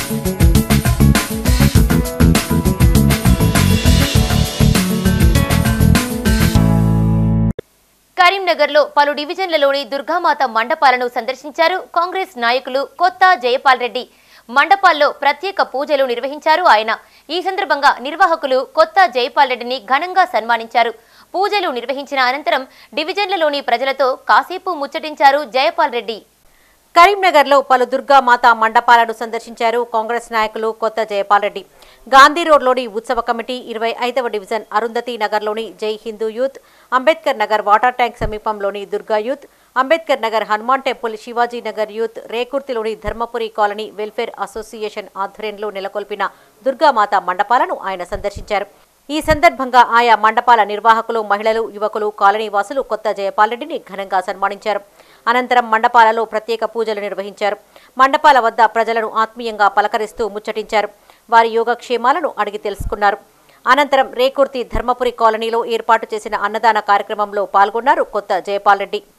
కరీంనగర్లో పలు డివిజన్లలోని దుర్గామాత మండపాలను సందర్శించారు కాంగ్రెస్ నాయకులు కొత్త జయపాల్ రెడ్డి మండపాల్లో ప్రత్యేక పూజలు నిర్వహించారు ఆయన ఈ సందర్భంగా నిర్వాహకులు కొత్త జయపాల్ రెడ్డిని ఘనంగా సన్మానించారు పూజలు నిర్వహించిన అనంతరం డివిజన్లలోని ప్రజలతో కాసేపు ముచ్చటించారు జయపాల్ రెడ్డి కరీంనగర్లో పలు దుర్గామాత మండపాలను సందర్శించారు కాంగ్రెస్ నాయకులు కొత్త జయపాల్ రెడ్డి గాంధీ రోడ్లోని ఉత్సవ కమిటీ ఇరవై ఐదవ డివిజన్ అరుంధతి నగర్లోని Jai Hindu youth Ambedkar Nagar water tank సమీపంలోని Durga youth Ambedkar Nagar Hanuman temple Shivaji Nagar youth రేకుర్తిలోని ధర్మపురి కాలనీ వెల్ఫేర్ అసోసియేషన్ ఆధ్వర్యంలో నెలకొల్పిన దుర్గామాత మండపాలను ఆయన సందర్శించారు ఈ సందర్భంగా ఆయా మండపాల నిర్వాహకులు మహిళలు యువకులు కాలనీ వాసులు కొత్త జయపాల్ రెడ్డిని ఘనంగా సన్మానించారు అనంతరం మండపాలలో ప్రత్యేక పూజలు నిర్వహించారు మండపాల వద్ద ప్రజలను ఆత్మీయంగా పలకరిస్తూ ముచ్చటించారు వారి యోగక్షేమాలను అడిగి తెలుసుకున్నారు అనంతరం రేకుర్తి ధర్మపురి కాలనీలో ఏర్పాటు చేసిన అన్నదాన కార్యక్రమంలో పాల్గొన్నారు కొత్త జయపాల్ రెడ్డి